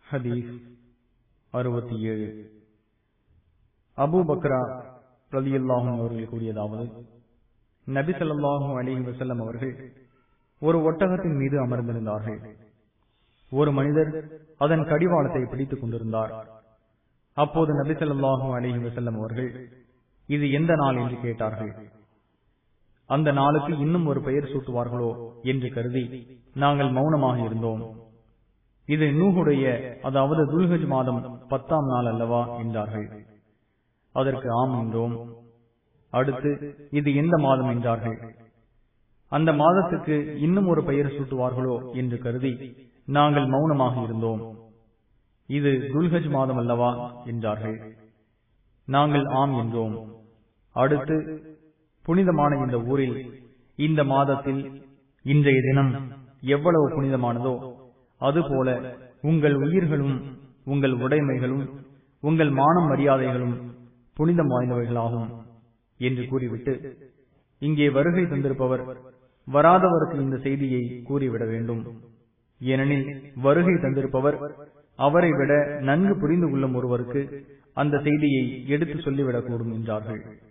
ஹதீஸ் அறுபத்தி ஏழு அபு பக்ரா ரலியல்லாஹும் அவர்கள் கூறியதாவது நபி ஸல்லல்லாஹு அலைஹி வஸல்லம் அவர்கள் ஒரு ஒட்டகத்தின் மீது அமர்ந்திருந்தார்கள் ஒரு மனிதர் அதன் கடிவாளத்தை பிடித்துக் கொண்டிருந்தார் அப்போது நபி ஸல்லல்லாஹு அலைஹி வஸல்லம் அவர்கள் இது எந்த நாள் என்று கேட்டார்கள் அந்த நாளுக்கு இன்னும் ஒரு பெயர் சூட்டுவார்களோ என்று கருதி நாங்கள் மௌனமாக இருந்தோம் இது நூகுடைய அதாவது துல்ஹஜ் மாதம் பத்தாம் நாள் அல்லவா என்றார்கள் அதற்கு ஆம் என்றோம் அடுத்து இது எந்த மாதம் என்றார்கள் அந்த மாதத்துக்கு இன்னும் ஒரு பெயர் சூட்டுவார்களோ என்று கருதி நாங்கள் மௌனமாக இருந்தோம் இது துல்ஹஜ் மாதம் அல்லவா என்றார்கள் நாங்கள் ஆம் என்றோம் அடுத்து புனிதமான இந்த ஊரில் இந்த மாதத்தில் இன்றைய தினம் எவ்வளவு புனிதமானதோ அதுபோல உங்கள் உயிர்களும் உங்கள் உடைமைகளும் உங்கள் மானம் மரியாதைகளும் புனிதம் வாய்ந்தவைகளாகும் என்று கூறிவிட்டு இங்கே வருகை தந்திருப்பவர் வராதவருக்கு இந்த செய்தியை கூறிவிட வேண்டும் ஏனெனில் வருகை தந்திருப்பவர் அவரை விட நன்கு புரிந்து கொள்ளும் ஒருவருக்கு அந்த செய்தியை எடுத்து சொல்லிவிடக்கூடும் என்றார்கள்